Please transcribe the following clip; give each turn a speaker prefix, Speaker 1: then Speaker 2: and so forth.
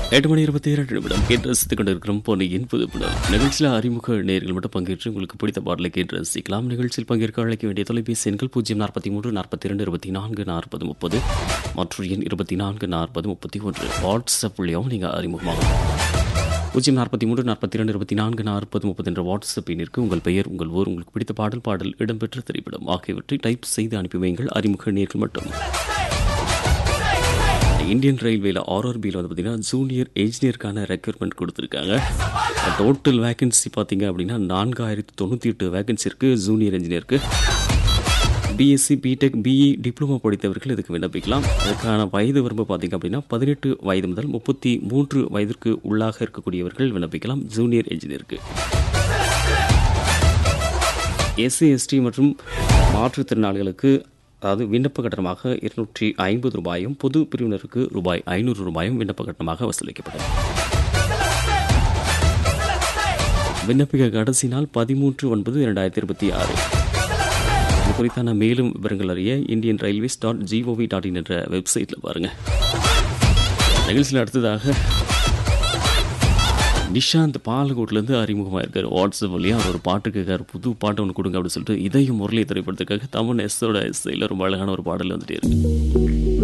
Speaker 1: எட்டு மணி இருபத்தி இரண்டு நிமிடம் கேட்டு ரசித்துக் கொண்டிருக்கிறோம் பொன்னியின் புதுப்புணர் நிகழ்ச்சியில் அறிமுக நேர்கள் மட்டும் பங்கேற்று உங்களுக்கு பிடித்த பாடலை கேட்டு ரசிக்கலாம் நிகழ்ச்சியில் பங்கேற்க அழைக்க வேண்டிய தொலைபேசி எண்கள் பூஜ்ஜியம் நாற்பத்தி மூன்று நாற்பத்தி இரண்டு இருபத்தி நான்கு நாற்பது முப்பது மற்றும் எண் இருபத்தி நான்கு நாற்பது முப்பத்தி ஒன்று வாட்ஸ்அப் வழியாகவும் நீங்கள் அறிமுகமாகலாம் பூஜ்ஜியம் நாற்பத்தி மூன்று நாற்பத்தி இரண்டு இருபத்தி நான்கு நாற்பது முப்பது என்ற வாட்ஸ்அப் எண்ணிற்கு உங்கள் பெயர் உங்கள் ஊர் உங்களுக்கு பிடித்த பாடல் பாடல் இடம்பெற்ற திரைப்படம் ஆகியவற்றை டைப் செய்து அனுப்பி வையுங்கள் அறிமுக நேர்கள் மட்டும் இந்தியன் ரயில்வேல ஆர்ஆர்பியில் வந்து பார்த்தீங்கன்னா ஜூனியர் என்ஜினியருக்கான ரெக்ரூட்மெண்ட் கொடுத்துருக்காங்க டோட்டல் வேகன்சி பார்த்தீங்க அப்படின்னா நான்காயிரத்தி தொண்ணூற்றி எட்டு வேகன்சி இருக்குது ஜூனியர் இன்ஜினியருக்கு பிஎஸ்சி பிடெக் பிஇ டிப்ளமோ படித்தவர்கள் இதுக்கு விண்ணப்பிக்கலாம் அதுக்கான வயது வரம்பு பார்த்தீங்க அப்படின்னா பதினெட்டு வயது முதல் முப்பத்தி மூன்று வயதிற்கு உள்ளாக இருக்கக்கூடியவர்கள் விண்ணப்பிக்கலாம் ஜூனியர் இன்ஜினியருக்கு எஸ்சி எஸ்டி மற்றும் மாற்றுத்திறனாளிகளுக்கு அதாவது விண்ணப்ப கட்டணமாக இருநூற்றி ஐம்பது ரூபாயும் பொது பிரிவினருக்கு ரூபாய் ஐநூறு ரூபாயும் விண்ணப்ப கட்டணமாக வசூலிக்கப்படும் விண்ணப்பிக்க கடைசி நாள் பதிமூன்று ஒன்பது இரண்டாயிரத்தி இருபத்தி ஆறு இது குறித்தான மேலும் விவரங்கள் அறிய Indian railways dot G O V dot in என்ற வெப்சைட்டில் பாருங்கள் நிகழ்ச்சியில் அடுத்ததாக நிஷாந்த் பாலகோட்லேருந்து அறிமுகமாக இருக்கார் வாட்ஸ்அப் வழியாக அவர் ஒரு பாட்டு கேட்கார் புது பாட்டு ஒன்று கொடுங்க அப்படின்னு சொல்லிட்டு இதையும் முரளி திரைப்படத்துக்காக தமிழ் எஸ்ஸோட எஸ்ஸையில் ரொம்ப அழகான ஒரு பாடல் வந்துட்டே இருக்கு